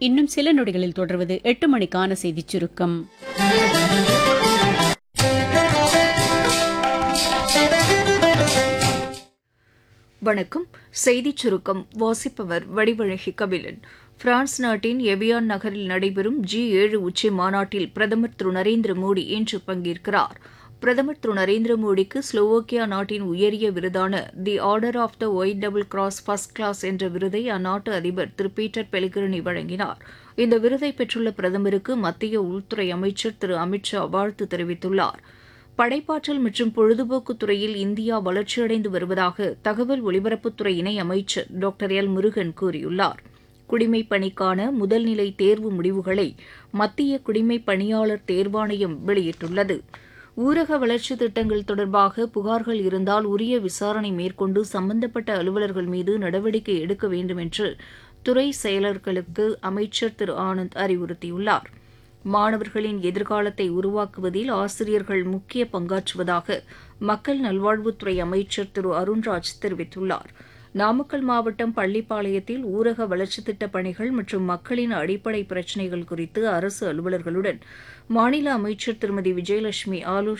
இன்னும் சில நொடிகளில் தொடர்வது எட்டு மணிக்கான செய்திச் சுருக்கம் வணக்கம் செய்திச் சுருக்கம் வாசிப்பவர் வடிவழகி கபிலன் பிரான்ஸ் நாட்டின் எவியான் நகரில் நடைபெறும் ஜி ஏழு உச்சி மாநாட்டில் பிரதமர் திரு நரேந்திர மோடி இன்று பங்கேற்கிறார் பிரதமர் திரு நரேந்திர மோடிக்கு ஸ்லோவோக்கியா நாட்டின் உயரிய விருதான the order of the white double cross first class என்ற விருதை அந்நாட்டு அதிபர் திரு பீட்டர் பெலிகிரணி வழங்கினார் இந்த விருதை பெற்றுள்ள பிரதமருக்கு மத்திய உள்துறை அமைச்சர் திரு அமித்ஷா வாழ்த்து தெரிவித்துள்ளார் படைப்பாற்றல் மற்றும் பொழுதுபோக்கு துறையில் இந்தியா வளர்ச்சியடைந்து வருவதாக தகவல் ஒலிபரப்புத்துறை இணை அமைச்சர் டாக்டர் எல் முருகன் கூறியுள்ளார் குடிமைப் பணிக்கான முதல்நிலை தேர்வு முடிவுகளை மத்திய குடிமைப் பணியாளர் தேர்வாணையம் வெளியிட்டுள்ளது ஊரக வளர்ச்சி திட்டங்கள் தொடர்பாக புகார்கள் இருந்தால் உரிய விசாரணை மேற்கொண்டு சம்பந்தப்பட்ட அலுவலர்கள் மீது நடவடிக்கை எடுக்க வேண்டும் என்று துறை செயலர்களுக்கு அமைச்சர் திரு ஆனந்த் அறிவுறுத்தியுள்ளார் மாணவர்களின் எதிர்காலத்தை உருவாக்குவதில் ஆசிரியர்கள் முக்கிய பங்காற்றுவதாக மக்கள் நல்வாழ்வுத்துறை அமைச்சர் திரு அருண்ராஜ் தெரிவித்துள்ளார் நாமக்கல் மாவட்டம் பள்ளிப்பாளையத்தில் ஊரக வளர்ச்சித் திட்டப் பணிகள் மற்றும் மக்களின் அடிப்படை பிரச்சினைகள் குறித்து அரசு அலுவலர்களுடன் மாநில அமைச்சர் திருமதி விஜயலட்சுமி ஆலோசனை